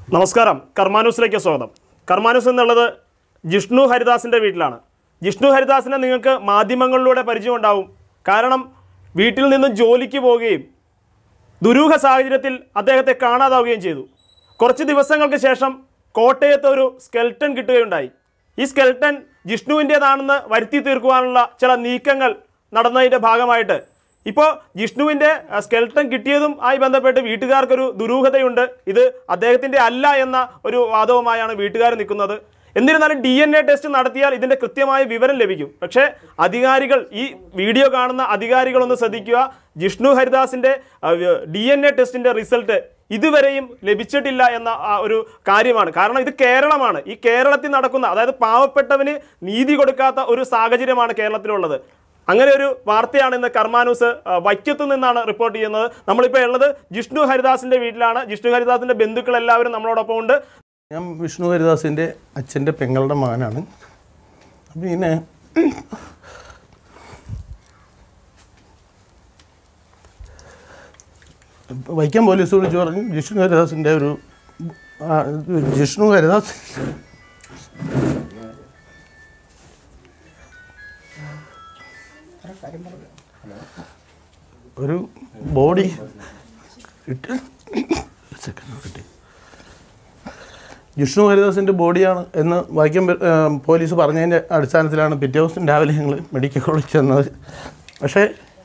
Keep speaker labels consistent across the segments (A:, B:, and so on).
A: നമസ്കാരം കർമാന്യൂസിലേക്ക് സ്വാഗതം കർമാന്യൂസ് എന്നുള്ളത് ജിഷ്ണു ഹരിദാസിൻ്റെ വീട്ടിലാണ് ജിഷ്ണു ഹരിദാസിനെ നിങ്ങൾക്ക് മാധ്യമങ്ങളിലൂടെ പരിചയം ഉണ്ടാവും കാരണം വീട്ടിൽ നിന്ന് ജോലിക്ക് പോവുകയും ദുരൂഹ സാഹചര്യത്തിൽ അദ്ദേഹത്തെ കാണാതാവുകയും ചെയ്തു കുറച്ച് ദിവസങ്ങൾക്ക് ശേഷം കോട്ടയത്ത് ഒരു സ്കെൽട്ടൻ കിട്ടുകയുണ്ടായി ഈ സ്കെൽട്ടൻ ജിഷ്ണുവിൻ്റേതാണെന്ന് വരുത്തി തീർക്കുവാനുള്ള ചില നീക്കങ്ങൾ നടന്നതിൻ്റെ ഭാഗമായിട്ട് ഇപ്പോൾ ജിഷ്ണുവിൻ്റെ അഹ്, സ്കെൽട്ടൻ കിട്ടിയതും ആയി ബന്ധപ്പെട്ട് വീട്ടുകാർക്കൊരു ദുരൂഹതയുണ്ട് ഇത് അദ്ദേഹത്തിൻ്റെ അല്ല എന്ന ഒരു വാദവുമായാണ് വീട്ടുകാർ നിൽക്കുന്നത് എന്നിരുന്നാലും ഡി എൻ എ ടെസ്റ്റ് നടത്തിയാൽ ഇതിൻ്റെ കൃത്യമായ വിവരം ലഭിക്കും പക്ഷേ അധികാരികൾ ഈ വീഡിയോ കാണുന്ന അധികാരികളൊന്ന് ശ്രദ്ധിക്കുക ജിഷ്ണു ഹരിദാസിൻ്റെ ഡി എൻ എ ടെസ്റ്റിൻ്റെ റിസൾട്ട് ഇതുവരെയും ലഭിച്ചിട്ടില്ല എന്ന ആ, ഒരു കാര്യമാണ് കാരണം ഇത് കേരളമാണ് ഈ കേരളത്തിൽ നടക്കുന്ന അതായത് പാവപ്പെട്ടവന് നീതി കൊടുക്കാത്ത ഒരു സാഹചര്യമാണ് കേരളത്തിലുള്ളത് അങ്ങനെ ഒരു വാർത്തയാണ് ഇന്ന് കർമാനൂസ് ആ, വൈക്കത്തു നിന്നാണ് റിപ്പോർട്ട് ചെയ്യുന്നത് നമ്മളിപ്പോൾ ഉള്ളത് ജിഷ്ണു ഹരിദാസിന്റെ വീട്ടിലാണ് ജിഷ്ണു ഹരിദാസിന്റെ ബന്ധുക്കൾ എല്ലാവരും നമ്മളോടൊപ്പം ഉണ്ട്
B: ഞാൻ വിഷ്ണു ഹരിദാസിൻ്റെ അച്ഛൻ്റെ പെങ്ങളുടെ മകനാണ് അപ്പം ഇങ്ങനെ വൈക്കം പോലീസ് വിളിച്ച് പറഞ്ഞു ജിഷ്ണു ഹരിദാസിൻ്റെ ഒരു ആ, ജിഷ്ണു ഹരിദാസ് ഒരു ബോഡി ഇട്ട് സെക്കൻഡ് കിട്ടി ജിഷ്ണു ഹരിദാസിൻ്റെ ബോഡിയാണ് എന്ന് വൈക്കം ഏ, പോലീസ് പറഞ്ഞതിൻ്റെ അടിസ്ഥാനത്തിലാണ് പിറ്റേ ദിവസം രാവിലെ ഞങ്ങൾ മെഡിക്കൽ കോളേജ് ചെന്നത് പക്ഷേ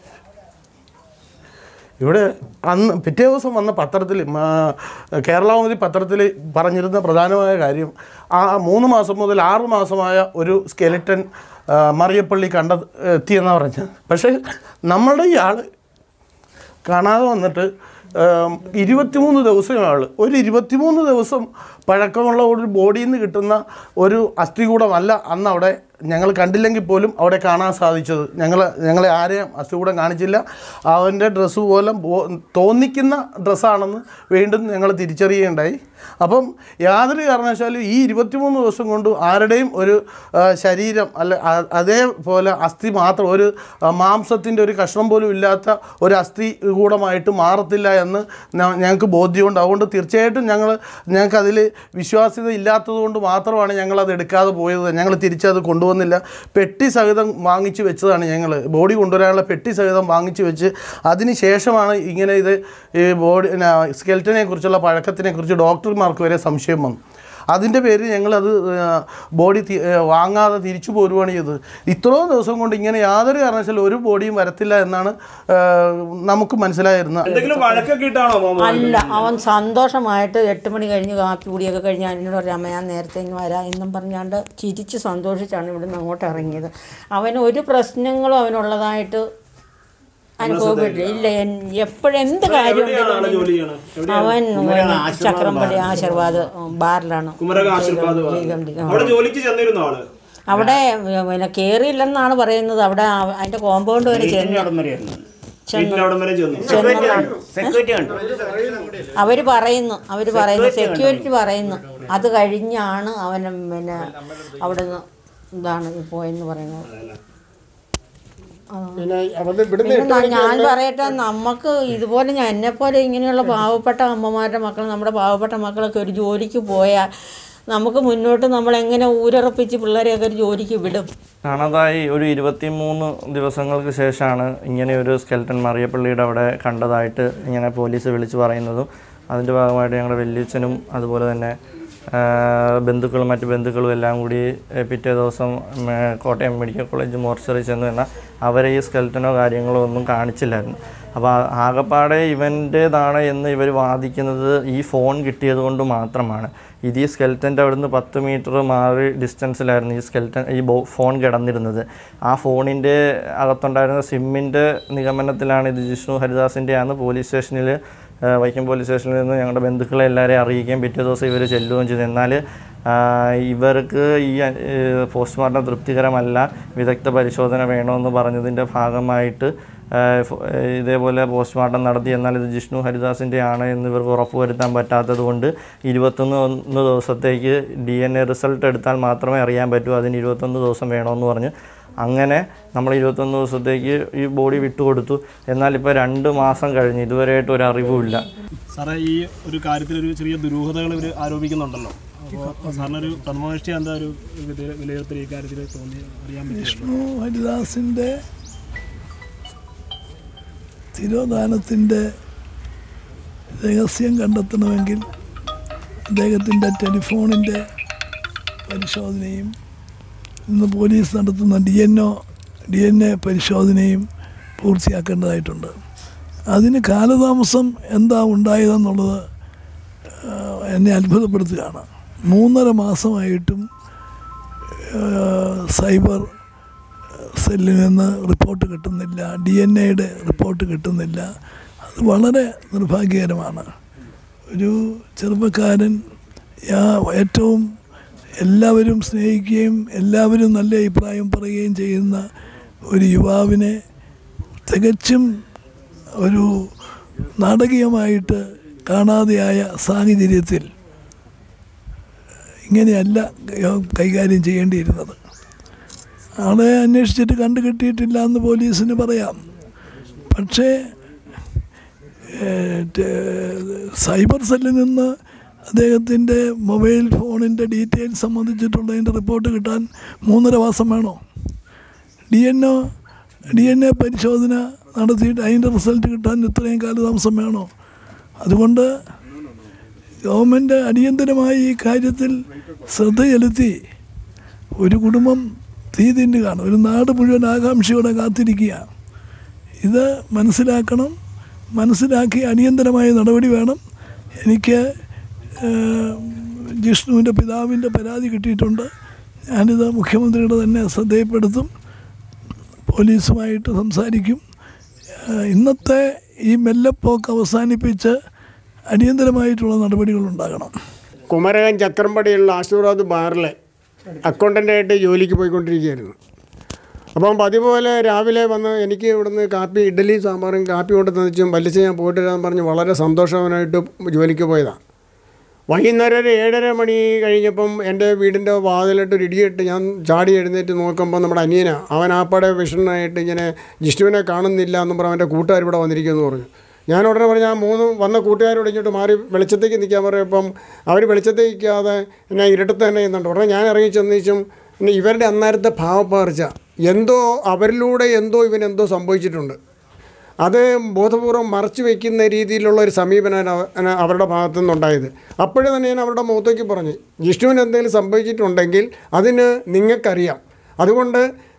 B: ഇവിടെ അന്ന് പിറ്റേ ദിവസം വന്ന പത്രത്തിൽ കേരളാവധി പത്രത്തിൽ പറഞ്ഞിരുന്ന പ്രധാനമായ കാര്യം ആ മൂന്ന് മാസം മുതൽ ആറ് മാസമായ ഒരു സ്കെലിറ്റൻ ആ, മറിയപ്പള്ളി കണ്ട എത്തിയെന്നാണ് പറഞ്ഞത് പക്ഷേ നമ്മളുടെ ഈ ആൾ കാണാതെ വന്നിട്ട് ഏം, ഇരുപത്തിമൂന്ന് ദിവസമാണ് ഒരു ഇരുപത്തിമൂന്ന് ദിവസം പഴക്കമുള്ള ഒരു ബോഡിയിൽ നിന്ന് കിട്ടുന്ന ഒരു അസ്ഥികൂടമല്ല അന്ന് അവിടെ ഞങ്ങൾ കണ്ടില്ലെങ്കിൽ പോലും അവിടെ കാണാൻ സാധിച്ചത് ഞങ്ങൾ ഞങ്ങളെ ആരെയും അസ്ഥികൂടം കാണിച്ചില്ല അവൻ്റെ ഡ്രസ്സ് പോലെ ബോ- തോന്നിക്കുന്ന ഡ്രസ്സാണെന്ന് വീണ്ടും ഞങ്ങൾ തിരിച്ചറിയുകയുണ്ടായി അപ്പം യാതൊരു കാരണവശാലും ഈ ഇരുപത്തിമൂന്ന് ദിവസം കൊണ്ട് ആരുടെയും ഒരു ആ, ശരീരം അല്ല അ- അതേപോലെ അസ്ഥി മാത്രം ഒരു മാംസത്തിൻ്റെ ഒരു കഷ്ണം പോലും ഇല്ലാത്ത ഒരു അസ്ഥി കൂടമായിട്ട് മാറത്തില്ല എന്ന് ഞ- ഞങ്ങൾക്ക് ബോധ്യമുണ്ട് അതുകൊണ്ട് തീർച്ചയായിട്ടും ഞങ്ങൾ ഞങ്ങൾക്ക് അതിൽ വിശ്വാസ്യത ഇല്ലാത്തത് കൊണ്ട് മാത്രമാണ് ഞങ്ങളത് എടുക്കാതെ പോയത് ഞങ്ങൾ തിരിച്ചത് കൊണ്ടുവന്നില്ല പെട്ടി സഹിതം വാങ്ങിച്ച് വെച്ചതാണ് ഞങ്ങൾ ബോഡി കൊണ്ടുവരാനുള്ള പെട്ടി സഹിതം വാങ്ങിച്ച് വെച്ച് അതിന് ശേഷമാണ് ഇങ്ങനെ ഇത് ഈ ബോഡി സ്കെൽറ്റനെ കുറിച്ചുള്ള പഴക്കത്തിനെ കുറിച്ച് ഡോക്ടർമാർക്ക് വരെ സംശയം വന്നു അതിൻ്റെ പേരിൽ ഞങ്ങളത് ആ, ബോഡി തി- ആ, വാങ്ങാതെ തിരിച്ചു പോരുകയാണ് ചെയ്തത് ഇത്രയും ദിവസം കൊണ്ട് ഇങ്ങനെ യാതൊരു കാരണവശാലും ഒരു ബോഡിയും വരത്തില്ല എന്നാണ് ആ, നമുക്ക് മനസ്സിലായിരുന്നത്
A: എന്തെങ്കിലും വഴക്കൊക്കെ ഇട്ടാണോ മോമോ
C: അല്ല അവൻ സന്തോഷമായിട്ട് എട്ട് മണി കഴിഞ്ഞ് കാപ്പി കുടിയൊക്കെ കഴിഞ്ഞ് എന്നോട് പറഞ്ഞു അമ്മ ഞാൻ നേരത്തെ ഇങ്ങ് വരാം എന്നും പറഞ്ഞാണ്ട് ചിരിച്ച് സന്തോഷിച്ചാണ് ഇവിടുന്ന് അങ്ങോട്ട് ഇറങ്ങിയത് അവന് ഒരു പ്രശ്നങ്ങളും അവനുള്ളതായിട്ട് അനുഭവപ്പെട്ടില്ല ഇല്ല എപ്പോഴും എന്ത് കാര്യം
A: എവിടെയാണ് ആള് ജോലി ചെയ്യണത് എവിടെ-
C: അവൻ ചക്രമ്പള്ളി ആശീർവാദ് ബാറിലാണ്
A: കുമരക ആശീർവാദ്
C: ചെയ്തുകൊണ്ടിരിക്കുന്നത്.
A: അവിടെ ജോലിക്ക് ചെന്നിരുന്നു ആള്
C: അവിടെ പിന്നെ കയറിയില്ലെന്നാണ് പറയുന്നത് അവിടെ അവ- അതിന്റെ കോമ്പൗണ്ട് വരെ ചെന്ന്
A: വീട്ടിൽ അവിടം വരെ ചെന്നു
D: സെക്യൂരിറ്റി ഉണ്ട്
C: അവർ പറയുന്നു അവർ പറയുന്നു സെക്യൂരിറ്റി പറയുന്നു അത് കഴിഞ്ഞാണ് അവൻ പിന്നെ അവിടുന്ന് ഇതാണ് ഈ പോയെന്ന് പറയുന്നത്
E: പിന്നെ അവിടെ ഇവിടുന്ന്
C: പിന്നെ ന- ഞാൻ പറയട്ടെ നമുക്ക് ഇതുപോലെ ഞാൻ എന്നെ പോലെ ഇങ്ങനെയുള്ള പാവപ്പെട്ട അമ്മമാരുടെ മക്കൾ നമ്മുടെ പാവപ്പെട്ട മക്കളൊക്കെ ഒരു ജോലിക്ക് പോയാൽ നമുക്ക് മുന്നോട്ട് നമ്മൾ എങ്ങനെ ഊരറപ്പിച്ച് പിള്ളേരെയൊക്കെ ഒരു ജോലിക്ക് വിടും
F: കാണാതായി ഒരു ഇരുപത്തിമൂന്ന് ദിവസങ്ങൾക്ക് ശേഷമാണ് ഇങ്ങനെ ഒരു സ്കെൽട്ടൻ മറിയപ്പള്ളിയുടെ അവിടെ കണ്ടതായിട്ട് ഇങ്ങനെ പോലീസ് വിളിച്ചു പറയുന്നതും അതിൻ്റെ ഭാഗമായിട്ട് ഞങ്ങളുടെ വല്യച്ഛനും അതുപോലെ തന്നെ ആ, ബന്ധുക്കളും മറ്റ് ബന്ധുക്കളും എല്ലാം കൂടി ഏ, പിറ്റേ ദിവസം ഉം, ഏ, കോട്ടയം മെഡിക്കൽ കോളേജ് മോർച്ചറി ചെന്ന് എന്നാൽ അവരെ ഈ സ്കെൽട്ടനോ കാര്യങ്ങളോ ഒന്നും കാണിച്ചില്ലായിരുന്നു അപ്പോൾ ആ- ആകപ്പാടെ ഇവൻ്റേതാണ് എന്ന് ഇവർ വാദിക്കുന്നത് ഈ ഫോൺ കിട്ടിയത് കൊണ്ട് മാത്രമാണ് ഇത് ഈ സ്കെൽറ്റൻ്റെ അവിടുന്ന് പത്ത് മീറ്റർ മാറി ഡിസ്റ്റൻസിലായിരുന്നു ഈ സ്കെൽറ്റൻ ഈ ബോ ഫോൺ കിടന്നിരുന്നത് ആ ഫോണിൻ്റെ അകത്തുണ്ടായിരുന്ന സിമ്മിൻ്റെ നിഗമനത്തിലാണ് ഇത് ജിഷ്ണു ഹരിദാസിൻ്റെ ആണെന്ന് പോലീസ് സ്റ്റേഷനിൽ വൈക്കം പോലീസ് സ്റ്റേഷനിൽ നിന്ന് ഞങ്ങളുടെ ബന്ധുക്കളെ എല്ലാവരെയും അറിയിക്കുകയും പിറ്റേ ദിവസം ഇവർ ചെല്ലുകയും ചെയ്തു എന്നാൽ ആ, ഇവർക്ക് ഈ ഏഹ്, പോസ്റ്റ്മോർട്ടം തൃപ്തികരമല്ല വിദഗ്ധ പരിശോധന വേണമെന്ന് പറഞ്ഞതിൻ്റെ ഭാഗമായിട്ട് ആ, ഫ- ഏഹ്, ഇതേപോലെ പോസ്റ്റ്മോർട്ടം നടത്തി എന്നാൽ ഇത് ജിഷ്ണു ഹരിദാസിൻ്റെ ആണ് എന്ന് ഇവർക്ക് ഉറപ്പുവരുത്താൻ പറ്റാത്തത് കൊണ്ട് ഇരുപത്തൊന്ന് ഒന്ന് ദിവസത്തേക്ക് ഡി എൻ എ റിസൾട്ട് എടുത്താൽ മാത്രമേ അറിയാൻ പറ്റൂ അതിന് ഇരുപത്തൊന്ന് ദിവസം വേണമെന്ന് പറഞ്ഞ് അങ്ങനെ നമ്മൾ ഇരുപത്തൊന്ന് ദിവസത്തേക്ക് ഈ ബോഡി വിട്ടുകൊടുത്തു എന്നാൽ ഇപ്പോൾ രണ്ട് മാസം കഴിഞ്ഞ് ഇതുവരെയായിട്ട് ഒരു അറിവുമില്ല
A: സാറേ ഈ ഒരു കാര്യത്തിൽ ഒരു ചെറിയ ദുരൂഹതകൾ ഇവർ ആരോപിക്കുന്നുണ്ടല്ലോ അപ്പോൾ സാറിനൊരു പ്രഥമദൃഷ്ടി എന്താ ഒരു വിലയി- വിലയിരുത്തൽ ഈ കാര്യത്തിൽ തോന്നി അറിയാൻ പറ്റും
E: വിഷ്ണു ഹരിദാസിൻ്റെ തിരോധാനത്തിൻ്റെ രഹസ്യം കണ്ടെത്തണമെങ്കിൽ അദ്ദേഹത്തിൻ്റെ ടെലിഫോണിൻ്റെ പരിശോധനയും ഇന്ന് പോലീസ് നടത്തുന്ന D N O D N A പരിശോധനയും പൂർത്തിയാക്കേണ്ടതായിട്ടുണ്ട് അതിന് കാലതാമസം എന്താ ഉണ്ടായതെന്നുള്ളത് ആ, എന്നെ അത്ഭുതപ്പെടുത്തുകയാണ് മൂന്നര മാസമായിട്ടും ആ, സൈബർ സെല്ലിൽ നിന്ന് റിപ്പോർട്ട് കിട്ടുന്നില്ല ഡി എൻ എയുടെ റിപ്പോർട്ട് കിട്ടുന്നില്ല അത് വളരെ നിർഭാഗ്യകരമാണ് ഒരു ചെറുപ്പക്കാരൻ യാ- ഏറ്റവും എല്ലാവരും സ്നേഹിക്കുകയും എല്ലാവരും നല്ല അഭിപ്രായം പറയുകയും ചെയ്യുന്ന ഒരു യുവാവിനെ തികച്ചും ഒരു നാടകീയമായിട്ട് കാണാതെയായ സാഹചര്യത്തിൽ ഇങ്ങനെയല്ല കൈകാര്യം ചെയ്യേണ്ടിയിരുന്നത് ആളെ അന്വേഷിച്ചിട്ട് കണ്ടു കിട്ടിയിട്ടില്ല എന്ന് പോലീസിന് പറയാം പക്ഷേ ഏഹ്, ടെ- സൈബർ സെല്ലിൽ നിന്ന് അദ്ദേഹത്തിൻ്റെ മൊബൈൽ ഫോണിൻ്റെ ഡീറ്റെയിൽസ് സംബന്ധിച്ചിട്ടുള്ളതിൻ്റെ റിപ്പോർട്ട് കിട്ടാൻ മൂന്നര മാസം വേണോ D N O D N A പരിശോധന നടത്തിയിട്ട് അതിൻ്റെ റിസൾട്ട് കിട്ടാൻ ഇത്രയും കാലതാമസം വേണോ അതുകൊണ്ട് ഗവൺമെൻറ് അടിയന്തരമായി ഈ കാര്യത്തിൽ ശ്രദ്ധ ചെലുത്തി ഒരു കുടുംബം തീ തിന്നുകയാണ് ഒരു നാട് മുഴുവൻ ആകാംക്ഷയോടെ കാത്തിരിക്കുക ഇത് മനസ്സിലാക്കണം മനസ്സിലാക്കി അടിയന്തരമായ നടപടി വേണം എനിക്ക് ഏഹ്, ജിഷ്ണുവിൻ്റെ പിതാവിൻ്റെ പരാതി കിട്ടിയിട്ടുണ്ട് ഞാനിത് മുഖ്യമന്ത്രിയുടെ തന്നെ ശ്രദ്ധയിൽപ്പെടുത്തും പോലീസുമായിട്ട് സംസാരിക്കും ഏഹ്, ഇന്നത്തെ ഈ മെല്ലപ്പോക്ക് അവസാനിപ്പിച്ച് അടിയന്തരമായിട്ടുള്ള നടപടികളുണ്ടാകണം
G: കുമരകം ചക്രമ്പടിയുള്ള ആശീർവാദ് ബാറിലെ അക്കൗണ്ടൻ്റായിട്ട് ജോലിക്ക് പോയിക്കൊണ്ടിരിക്കുകയായിരുന്നു അപ്പം പതിപോലെ രാവിലെ വന്ന് എനിക്ക് ഇവിടുന്ന് കാപ്പി ഇഡ്ഡലി സാമ്പാറും കാപ്പി കൊണ്ട് തന്നിച്ചും വലിച്ച് ഞാൻ പോയിട്ട് വരാമെന്ന് പറഞ്ഞ് വളരെ സന്തോഷവാനായിട്ട് ജോലിക്ക് പോയതാണ് വൈകുന്നേരം ഒരു ഏഴര മണി കഴിഞ്ഞപ്പം എൻ്റെ വീടിൻ്റെ വാതിലിട്ട് ഒരു ഇടിയിട്ട് ഞാൻ ചാടി എഴുന്നേറ്റ് നോക്കുമ്പോൾ നമ്മുടെ അനിയന അവൻ ആപ്പാടെ വിഷണനായിട്ട് ഇങ്ങനെ ജിഷ്ണുവിനെ കാണുന്നില്ല എന്നും പറഞ്ഞ് അവൻ്റെ കൂട്ടുകാർ ഇവിടെ വന്നിരിക്കുമെന്ന് പറഞ്ഞു ഞാൻ ഉടനെ പറഞ്ഞ ആ മൂന്ന് വന്ന കൂട്ടുകാരോട് ഇങ്ങോട്ട് മാറി വെളിച്ചത്തേക്ക് നിൽക്കാൻ പറയുമ്പം അവർ വെളിച്ചത്തേക്ക് നിൽക്കാതെ എന്നെ ഇരുട്ടത്ത് തന്നെ ചെയ്യുന്നുണ്ട് ഉടനെ ഞാൻ ഇറങ്ങി ചെന്നേച്ചും പിന്നെ ഇവരുടെ അന്നേരത്തെ ഭാവപ്പകർച്ച എന്തോ അവരിലൂടെ എന്തോ ഇവനെന്തോ സംഭവിച്ചിട്ടുണ്ട് അത് ബോധപൂർവം മറച്ചു വയ്ക്കുന്ന രീതിയിലുള്ള ഒരു സമീപനമാണ് അവ- ആണ് അവരുടെ ഭാഗത്തു നിന്നുണ്ടായത് അപ്പോഴേ തന്നെ ഞാൻ അവരുടെ മുഖത്തേക്ക് പറഞ്ഞു ജിഷ്ണുവിന് എന്തെങ്കിലും സംഭവിച്ചിട്ടുണ്ടെങ്കിൽ അതിന് നിങ്ങൾക്കറിയാം അതുകൊണ്ട്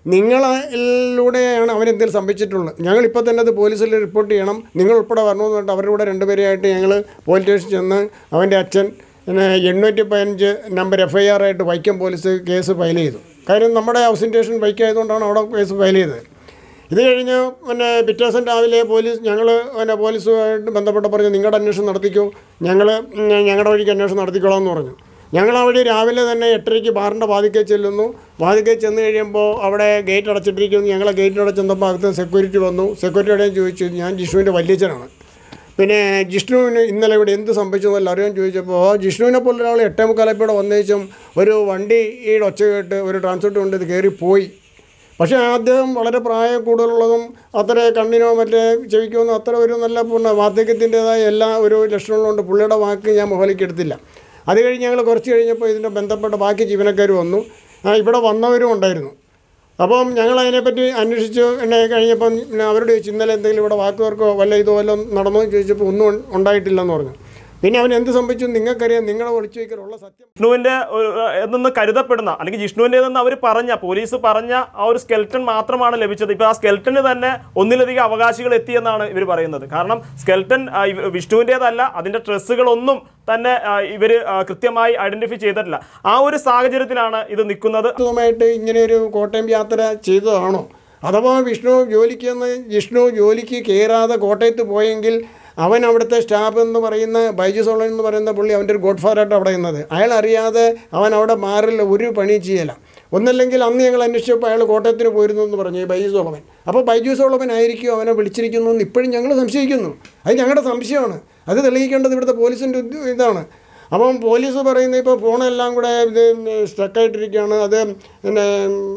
G: നിങ്ങളിലൂടെയാണ് അവനെന്തെങ്കിലും സംഭവിച്ചിട്ടുള്ളത് ഞങ്ങൾ ഇപ്പോൾ തന്നെ അത് പോലീസിൽ റിപ്പോർട്ട് ചെയ്യണം നിങ്ങൾ ഉൾപ്പെടെ വരണമെന്ന് പറഞ്ഞിട്ട് അവരുടെ കൂടെ രണ്ടുപേരെയായിട്ട് ഞങ്ങൾ പോലീസ് സ്റ്റേഷനിൽ ചെന്ന് അവൻ്റെ അച്ഛൻ പിന്നെ എണ്ണൂറ്റി പതിനഞ്ച് നമ്പർ എഫ് ഐ ആർ ആയിട്ട് വൈക്കം പോലീസ് കേസ് ഫയൽ ചെയ്തു കാര്യം നമ്മുടെ ഹൗസിംഗ് സ്റ്റേഷൻ വൈക്കായതുകൊണ്ടാണ് അവിടെ കേസ് ഫയൽ ചെയ്തത് ഇത് കഴിഞ്ഞ് പിന്നെ പിറ്റേ ദിവസം രാവിലെ പോലീസ് ഞങ്ങൾ പിന്നെ പോലീസുമായിട്ട് ബന്ധപ്പെട്ട് പറഞ്ഞു നിങ്ങളുടെ അന്വേഷണം നടത്തിക്കോ ഞങ്ങൾ ഞങ്ങളുടെ വഴിക്ക് അന്വേഷണം നടത്തിക്കോളാം എന്ന് പറഞ്ഞു ഞങ്ങൾ ആ വഴി രാവിലെ തന്നെ എട്ടരയ്ക്ക് ബാറിൻ്റെ വാതിക്കൽ ചെല്ലുന്നു വാതിക്കൽ ചെന്ന് കഴിയുമ്പോൾ അവിടെ ഗേറ്റ് അടച്ചിട്ടിരിക്കുന്നു ഞങ്ങളെ ഗേറ്റ് അടച്ചെന്നപ്പോൾ അകത്ത് സെക്യൂരിറ്റി വന്നു സെക്യൂരിറ്റിയോടെ ചോദിച്ചു ഞാൻ ജിഷ്ണുവിൻ്റെ വല്യച്ഛനാണ് പിന്നെ ജിഷ്ണുവിന് ഇന്നലെ ഇവിടെ എന്ത് സംഭവിച്ചു എന്നല്ല അറിയാൻ ചോദിച്ചപ്പോൾ ജിഷ്ണുവിനെ പോലെ ഒരാൾ എട്ടേ മുക്കാലപ്പോൾ ഇവിടെ വന്നേച്ചും ഒരു വണ്ടിയുടെ ഒച്ച കേട്ട് ഒരു ട്രാൻസ്പോർട്ട് കൊണ്ട് ഇത് കയറി പോയി പക്ഷേ അദ്ദേഹം വളരെ പ്രായം കൂടുതലുള്ളതും അത്ര കണ്ണിനോ മറ്റേ ചെവിക്കോ ഒന്നും അത്ര ഒരു നല്ല പൂർണ്ണ വാർദ്ധക്യത്തിൻ്റെതായ എല്ലാ ഒരു ലക്ഷണങ്ങളുണ്ട് പുള്ളിയുടെ വാക്ക് ഞാൻ മുഖലേക്ക് എടുത്തില്ല അത് കഴിഞ്ഞ് ഞങ്ങൾ കുറച്ച് കഴിഞ്ഞപ്പോൾ ഇതിൻ്റെ ബന്ധപ്പെട്ട ബാക്കി ജീവനക്കാർ വന്നു ആ, ഇവിടെ വന്നവരും ഉണ്ടായിരുന്നു അപ്പം ഞങ്ങൾ അതിനെപ്പറ്റി അന്വേഷിച്ച് എന്നെ കഴിഞ്ഞപ്പം പിന്നെ അവരോട് ചോദിച്ചു ഇന്നലെ എന്തെങ്കിലും ഇവിടെ വാക്കുകാർക്കോ വല്ല ഇതോ വല്ലതും നടന്നോ എന്ന് ചോദിച്ചപ്പോൾ ഒന്നും ഉൺ- ഉണ്ടായിട്ടില്ലെന്ന് പറഞ്ഞു പിന്നെ അവൻ എന്ത് സംഭവിച്ചു നിങ്ങൾക്കറിയാം നിങ്ങളെ ഒളിച്ചു വയ്ക്കാനുള്ള സത്യം
A: ജിഷ്ണുവിന്റെ ഒരു, ഏഹ്, എന്ന് കരുതപ്പെടുന്ന അല്ലെങ്കിൽ ജിഷ്ണുവിൻ്റെതെന്ന് അവർ പറഞ്ഞ പോലീസ് പറഞ്ഞ ആ ഒരു സ്കെൽട്ടൺ മാത്രമാണ് ലഭിച്ചത് ഇപ്പോൾ ആ സ്കെൽട്ടന് തന്നെ ഒന്നിലധികം അവകാശികൾ എത്തിയെന്നാണ് ഇവർ പറയുന്നത് കാരണം സ്കെൽട്ടൺ ആ, ഇവ- വിഷ്ണുവിൻ്റേതല്ല അതിൻ്റെ ഡ്രസ്സുകളൊന്നും തന്നെ ഇവർ കൃത്യമായി ഐഡന്റിഫൈ ചെയ്തിട്ടില്ല ആ ഒരു സാഹചര്യത്തിലാണ് ഇത് നിൽക്കുന്നത്
G: ായിട്ട് ഇങ്ങനെ ഒരു കോട്ടയം യാത്ര ചെയ്തതാണോ അഥവാ വിഷ്ണു ജോലിക്ക് എന്ന് വിഷ്ണു ജോലിക്ക് കയറാതെ കോട്ടയത്ത് പോയെങ്കിൽ അവൻ അവിടുത്തെ സ്റ്റാഫ് എന്ന് പറയുന്ന ബൈജു സോളൻ എന്ന് പറയുന്ന പുള്ളി അവൻ്റെ ഒരു ഗോഡ് ഫാദറായിട്ട് അവിടെ നിന്നത് അയാൾ അറിയാതെ അവൻ അവിടെ മാറില്ല ഒരു പണി ചെയ്യല ഒന്നല്ലെങ്കിൽ അന്ന് ഞങ്ങൾ അന്വേഷിച്ചപ്പോൾ അയാൾ കോട്ടയത്തിന് പോയിരുന്നു എന്ന് പറഞ്ഞു ഈ ബൈജു സോളമൻ അപ്പോൾ ബൈജു സോളമൻ ആയിരിക്കും അവനെ വിളിച്ചിരിക്കുന്നു എന്ന് ഇപ്പോഴും ഞങ്ങൾ സംശയിക്കുന്നു അത് ഞങ്ങളുടെ സംശയമാണ് അത് തെളിയിക്കേണ്ടത് ഇവിടുത്തെ പോലീസിൻ്റെ ഉദ്യ- ഇതാണ് അപ്പം പോലീസ് പറയുന്നത് ഇപ്പോൾ ഫോണെല്ലാം കൂടെ ഇത് സ്റ്റക്കായിട്ടിരിക്കുകയാണ് അത് പിന്നെ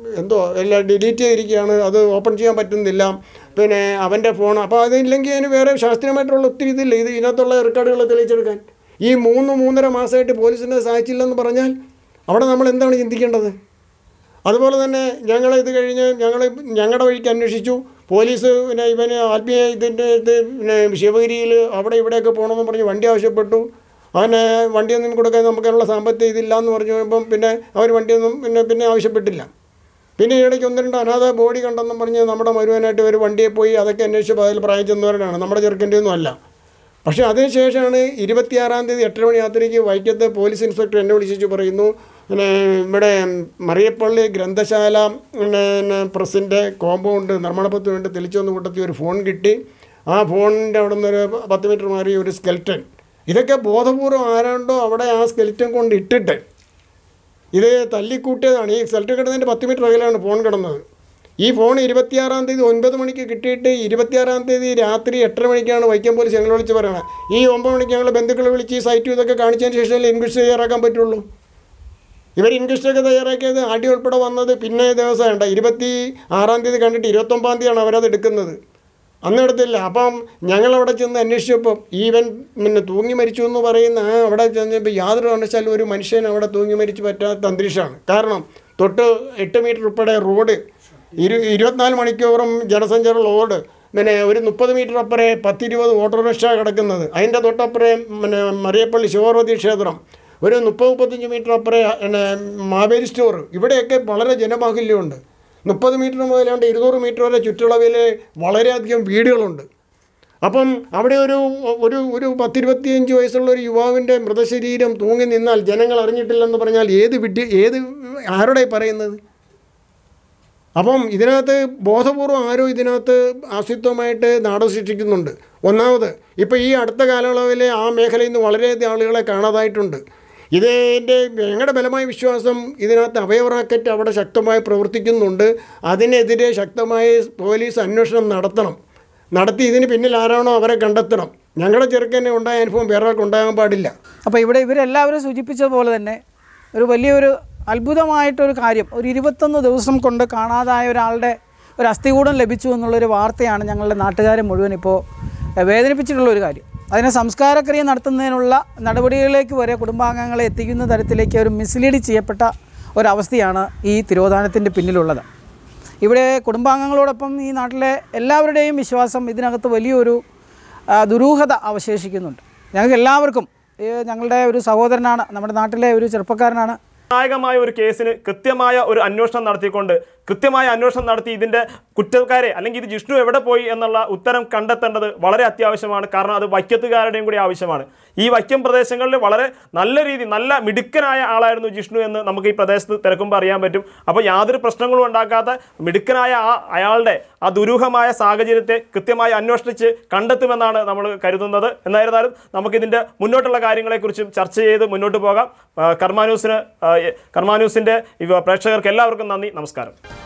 G: എന്തോ എല്ലാം ഡിലീറ്റ് ചെയ്തിരിക്കുകയാണ് അത് ഓപ്പൺ ചെയ്യാൻ പറ്റുന്നില്ല പിന്നെ അവൻ്റെ ഫോൺ അപ്പോൾ അതില്ലെങ്കിൽ അതിന് വേറെ ശാസ്ത്രീയമായിട്ടുള്ള ഒത്തിരി ഇതില്ല ഇത് ഇതിനകത്തുള്ള റെക്കോർഡുകൾ തെളിയിച്ചെടുക്കാൻ ഈ മൂന്ന് മൂന്നര മാസമായിട്ട് പോലീസിനെ സഹായിച്ചില്ലെന്ന് പറഞ്ഞാൽ അവിടെ നമ്മൾ എന്താണ് ചിന്തിക്കേണ്ടത് അതുപോലെ തന്നെ ഞങ്ങൾ ഇത് കഴിഞ്ഞ് ഞങ്ങൾ ഞങ്ങളുടെ വഴിക്ക് അന്വേഷിച്ചു പോലീസ് പിന്നെ ഇവന് ആത്മീയ ഇതിൻ്റെ ഇത് പിന്നെ ശിവഗിരിയിൽ അവിടെ ഇവിടെയൊക്കെ പോകണമെന്ന് പറഞ്ഞ് വണ്ടി ആവശ്യപ്പെട്ടു അവന് വണ്ടിയൊന്നും കൊടുക്കാൻ നമുക്കതിനുള്ള സാമ്പത്തിക ഇതില്ല എന്ന് പറഞ്ഞു കഴിയുമ്പം പിന്നെ അവർ വണ്ടിയൊന്നും പിന്നെ പിന്നെ ആവശ്യപ്പെട്ടില്ല പിന്നെ ഇടയ്ക്ക് ഒന്ന് രണ്ട് അനാഥ ബോഡി കണ്ടെന്നും പറഞ്ഞ് നമ്മുടെ മരുവനായിട്ട് ഒരു വണ്ടിയെ പോയി അതൊക്കെ അന്വേഷിച്ചപ്പോൾ അതിൽ പ്രായം ചെന്നവരാണ് നമ്മുടെ ചെറുക്കൻ്റെ ഒന്നും അല്ല പക്ഷേ അതിനുശേഷമാണ് ഇരുപത്തിയാറാം തീയതി എട്ടര മണി രാത്രിക്ക് വൈക്കത്ത് പോലീസ് ഇൻസ്പെക്ടർ എന്നെ വിളിച്ചു പറയുന്നു പിന്നെ ഇവിടെ മറിയപ്പള്ളി ഗ്രന്ഥശാല പിന്നെ പിന്നെ പ്രസിൻ്റെ കോമ്പൗണ്ട് നിർമ്മാണപത്തിന് വേണ്ടി തെളിച്ചൊന്ന് കൂട്ടത്തിൽ ഒരു ഫോൺ കിട്ടി ആ ഫോണിൻ്റെ അവിടെ നിന്ന് ഒരു പത്ത് മീറ്റർ മാറി ഒരു സ്കെൽറ്റൻ ഇതൊക്കെ ബോധപൂർവം ആരാണ്ടോ അവിടെ ആ സ്കെൽറ്റൻ കൊണ്ട് ഇട്ടിട്ട് ഇത് തല്ലിക്കൂട്ടിയതാണ് ഈ സെൽറ്റ് കിടന്നതിൻ്റെ പത്ത് മീറ്റർ അകലാണ് ഫോൺ കിടന്നത് ഈ ഫോൺ ഇരുപത്തിയാറാം തീയതി ഒൻപത് മണിക്ക് കിട്ടിയിട്ട് ഇരുപത്തിയാറാം തീയതി രാത്രി എട്ടര മണിക്കാണ് വൈക്കം പോലീസ് ഞങ്ങൾ വിളിച്ച് പറയണത് ഈ ഒമ്പത് മണിക്ക് ഞങ്ങൾ ബന്ധുക്കളെ വിളിച്ച് ഈ സൈറ്റും ഇതൊക്കെ കാണിച്ചതിന് ശേഷമല്ലേ ഇൻക്വസ്റ്റ് തയ്യാറാക്കാൻ പറ്റുള്ളൂ ഇവർ ഇൻക്വസ്റ്റൊക്കെ തയ്യാറാക്കിയത് ആദ്യം ഉൾപ്പെടെ വന്നത് പിന്നെ ദിവസം ഉണ്ട് ഇരുപത്തി ആറാം തീയതി കണ്ടിട്ട് ഇരുപത്തൊമ്പതാം തീയതിയാണ് അവരത് എടുക്കുന്നത് അന്ന് എടുത്തില്ല അപ്പം ഞങ്ങളവിടെ ചെന്ന് അന്വേഷിച്ചപ്പോൾ ഈവൻ പിന്നെ തൂങ്ങി മരിച്ചു എന്ന് പറയുന്ന ആ അവിടെ ചെന്നപ്പോൾ യാതൊരു കാരണവശാലും ഒരു മനുഷ്യൻ അവിടെ തൂങ്ങി മരിച്ചു പറ്റാത്ത അന്തരീക്ഷമാണ് കാരണം തൊട്ട് എട്ട് മീറ്റർ ഉൾപ്പെടെ റോഡ് ഇരു ഇരുപത്തിനാല് മണിക്കൂറും ജനസഞ്ചാരമുള്ള റോഡ് പിന്നെ ഒരു മുപ്പത് മീറ്റർ അപ്പുറേ പത്തിരുപത് ഓട്ടോറിക്ഷ കിടക്കുന്നത് അതിൻ്റെ തൊട്ടപ്പുറേ പിന്നെ മറിയപ്പള്ളി ശിവപാർവതി ക്ഷേത്രം ഒരു മുപ്പത് മുപ്പത്തഞ്ച് മീറ്റർ അപ്പുറേ പിന്നെ മാവേലി സ്റ്റോർ ഇവിടെയൊക്കെ വളരെ ജനബാഹുല്യമുണ്ട് മുപ്പത് മീറ്റർ മുതലാണ്ട് ഇരുന്നൂറ് മീറ്റർ വരെ ചുറ്റളവിൽ വളരെയധികം വീടുകളുണ്ട് അപ്പം അവിടെ ഒരു ഒരു ഒരു പത്തിരുപത്തിയഞ്ച് വയസ്സുള്ള ഒരു യുവാവിൻ്റെ മൃതശരീരം തൂങ്ങി നിന്നാൽ ജനങ്ങൾ അറിഞ്ഞിട്ടില്ലെന്ന് പറഞ്ഞാൽ ഏത് വിഡ്ഢി ഏത് ആരുടെ പറയുന്നത് അപ്പം ഇതിനകത്ത് ബോധപൂർവം ആരോ ഇതിനകത്ത് ആശ്രിത്വമായിട്ട് നാടകം സൃഷ്ടിക്കുന്നുണ്ട് ഒന്നാമത് ഇപ്പോൾ ഈ അടുത്ത കാലയളവിൽ ആ മേഖലയിൽ നിന്ന് വളരെയധികം ആളുകളെ കാണാതായിട്ടുണ്ട് ഇതിൻ്റെ ഞങ്ങളുടെ ബലമായ വിശ്വാസം ഇതിനകത്ത് അവയവ റാക്കറ്റ് അവിടെ ശക്തമായി പ്രവർത്തിക്കുന്നുണ്ട് അതിനെതിരെ ശക്തമായ പോലീസ് അന്വേഷണം നടത്തണം നടത്തി ഇതിന് പിന്നിൽ ആരാണോ അവരെ കണ്ടെത്തണം ഞങ്ങളുടെ ചെറുക്കനെ ഉണ്ടായ അനുഭവം വേറെ ആൾക്ക് ഉണ്ടാകാൻ പാടില്ല
H: അപ്പോൾ ഇവിടെ ഇവരെല്ലാവരും സൂചിപ്പിച്ചതുപോലെ തന്നെ ഒരു വലിയൊരു അത്ഭുതമായിട്ടൊരു കാര്യം ഒരു ഇരുപത്തൊന്ന് ദിവസം കൊണ്ട് കാണാതായ ഒരാളുടെ ഒരു അസ്ഥികൂടം ലഭിച്ചു എന്നുള്ളൊരു വാർത്തയാണ് ഞങ്ങളുടെ നാട്ടുകാരെ മുഴുവൻ ഇപ്പോൾ വേദനിപ്പിച്ചിട്ടുള്ള ഒരു കാര്യം അതിനെ സംസ്കാരക്രിയ നടത്തുന്നതിനുള്ള നടപടികളിലേക്ക് വരെ കുടുംബാംഗങ്ങളെ എത്തിക്കുന്ന തരത്തിലേക്ക് ഒരു മിസ്ലീഡ് ചെയ്യപ്പെട്ട ഒരവസ്ഥയാണ് ഈ തിരോധാനത്തിൻ്റെ പിന്നിലുള്ളത് ഇവിടെ കുടുംബാംഗങ്ങളോടൊപ്പം ഈ നാട്ടിലെ എല്ലാവരുടെയും വിശ്വാസം ഇതിനകത്ത് വലിയൊരു ആ, ദുരൂഹത അവശേഷിക്കുന്നുണ്ട് ഞങ്ങൾക്ക് എല്ലാവർക്കും ഈ ഞങ്ങളുടെ ഒരു സഹോദരനാണ് നമ്മുടെ നാട്ടിലെ ഒരു ചെറുപ്പക്കാരനാണ്
A: നിർണായകമായ ഒരു കേസിന് കൃത്യമായ ഒരു അന്വേഷണം നടത്തിക്കൊണ്ട് കൃത്യമായ അന്വേഷണം നടത്തി ഇതിൻ്റെ കുറ്റക്കാരെ അല്ലെങ്കിൽ ഇത് ജിഷ്ണു എവിടെ പോയി എന്നുള്ള ഉത്തരം കണ്ടെത്തേണ്ടത് വളരെ അത്യാവശ്യമാണ് കാരണം അത് വൈക്കത്തുകാരുടെയും കൂടി ആവശ്യമാണ് ഈ വൈക്കം പ്രദേശങ്ങളിൽ വളരെ നല്ല രീതി നല്ല മിടുക്കനായ ആളായിരുന്നു ജിഷ്ണു എന്ന് നമുക്ക് ഈ പ്രദേശത്ത് തിരക്കുമ്പോൾ അറിയാൻ പറ്റും അപ്പോൾ യാതൊരു പ്രശ്നങ്ങളും ഉണ്ടാക്കാത്ത മിടുക്കനായ ആ അയാളുടെ ആ ദുരൂഹമായ സാഹചര്യത്തെ കൃത്യമായി അന്വേഷിച്ച് കണ്ടെത്തുമെന്നാണ് നമ്മൾ കരുതുന്നത് എന്നായിരുന്നാലും നമുക്കിതിൻ്റെ മുന്നോട്ടുള്ള കാര്യങ്ങളെക്കുറിച്ചും ചർച്ച ചെയ്ത് മുന്നോട്ട് പോകാം ആ, കർമ്മ ന്യൂസിന് ആ, കർമ്മ ന്യൂസിൻ്റെ ഇവ പ്രേക്ഷകർക്ക് എല്ലാവർക്കും നന്ദി നമസ്കാരം